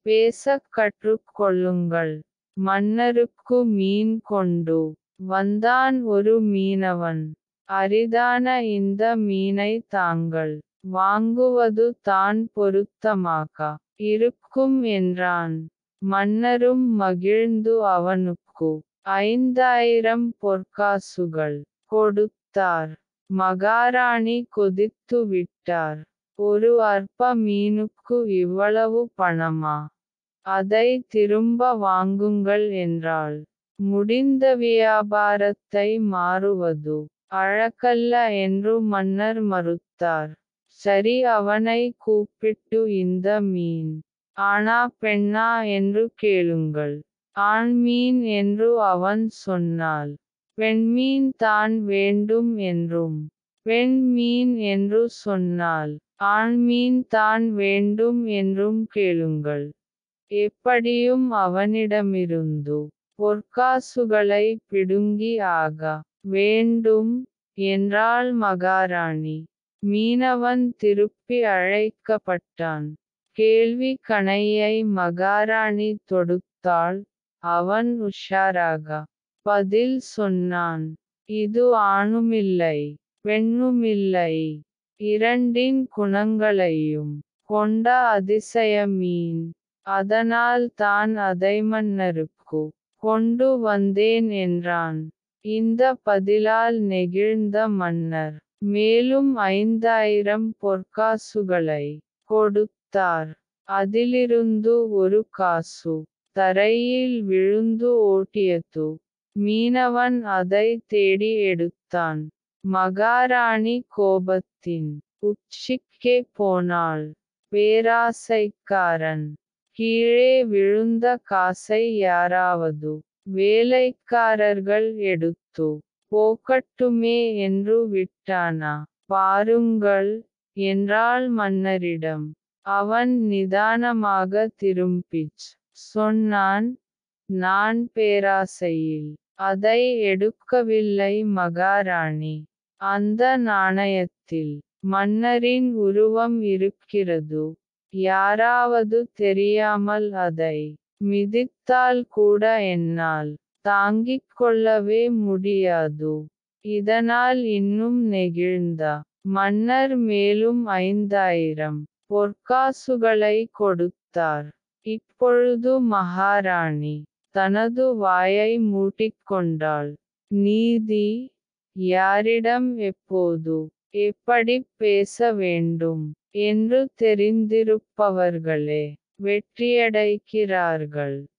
பேசக் கற்றுக் கொள்ளுங்கள் மன்னருக்கு மீன் கொண்டு வந்தான் ஒரு மீனவன் அரிதான இந்த மீனை தாங்கள் வாங்குவது தான் பொருத்தமாக இருக்கும் என்றான் மன்னரும் மகிழ்ந்து அவனுக்கு ஐந்தாயிரம் பொற்காசுகள் கொடுத்தார் மகாராணி கொதித்து விட்டார் ஒரு அற்ப மீனுக்கு இவ்வளவு பணமா அதை திரும்ப வாங்குங்கள் என்றாள் முடிந்த வியாபாரத்தை மாறுவது அழகல்ல என்று மன்னர் மறுத்தார் சரி அவனை கூப்பிட்டு இந்த மீன் ஆனா பெண்ணா என்று கேளுங்கள் ஆண்மீன் என்று அவன் சொன்னால் பெண்மீன் தான் வேண்டும் என்றும் பெண் மீன் என்று சொன்னால் ஆண்மீன் தான் வேண்டும் என்றும் கேளுங்கள் எப்படியும் அவனிடமிருந்து பொற்காசுகளை பிடுங்கி ஆக வேண்டும் என்றாள் மகாராணி மீனவன் திருப்பி அழைக்கப்பட்டான் கேள்வி கணையை மகாராணி தொடுத்தாள் அவன் உஷாராக பதில் சொன்னான் இது ஆணுமில்லை பெண்ணுமில்லை இரண்டின் குணங்களையும் கொண்ட அதிசய மீன் அதனால் தான் அதை மன்னருக்கு கொண்டு வந்தேன் என்றான் இந்த பதிலால் நெகிழ்ந்த மன்னர் மேலும் ஐந்தாயிரம் பொற்காசுகளை கொடுத்தார் அதிலிருந்து ஒரு காசு தரையில் விழுந்து ஓட்டியது மீனவன் அதை தேடி எடுத்தான் மகாராணி கோபத்தின் உச்சிக்கே போனாள் பேராசைக்காரன் கீழே விழுந்த காசை யாராவது வேலைக்காரர்கள் எடுத்து போக்கட்டுமே என்று விட்டானா பாருங்கள் என்றாள் மன்னரிடம் அவன் நிதானமாக திரும்பிச் சொன்னான் நான் பேராசையில் அதை எடுக்கவில்லை மகாராணி அந்த நாணயத்தில் மன்னரின் உருவம் இருக்கிறது யாராவது தெரியாமல் அதை மிதித்தால் கூட என்னால் தாங்கிக் கொள்ளவே முடியாது இதனால் இன்னும் நெகிழ்ந்த மன்னர் மேலும் ஐந்தாயிரம் பொற்காசுகளை கொடுத்தார் இப்பொழுது மகாராணி தனது வாயை மூட்டிக்கொண்டாள் நீதி யாரிடம் எப்போது எப்படி பேச வேண்டும் என்று தெரிந்திருப்பவர்களே வெற்றியடைகிறார்கள்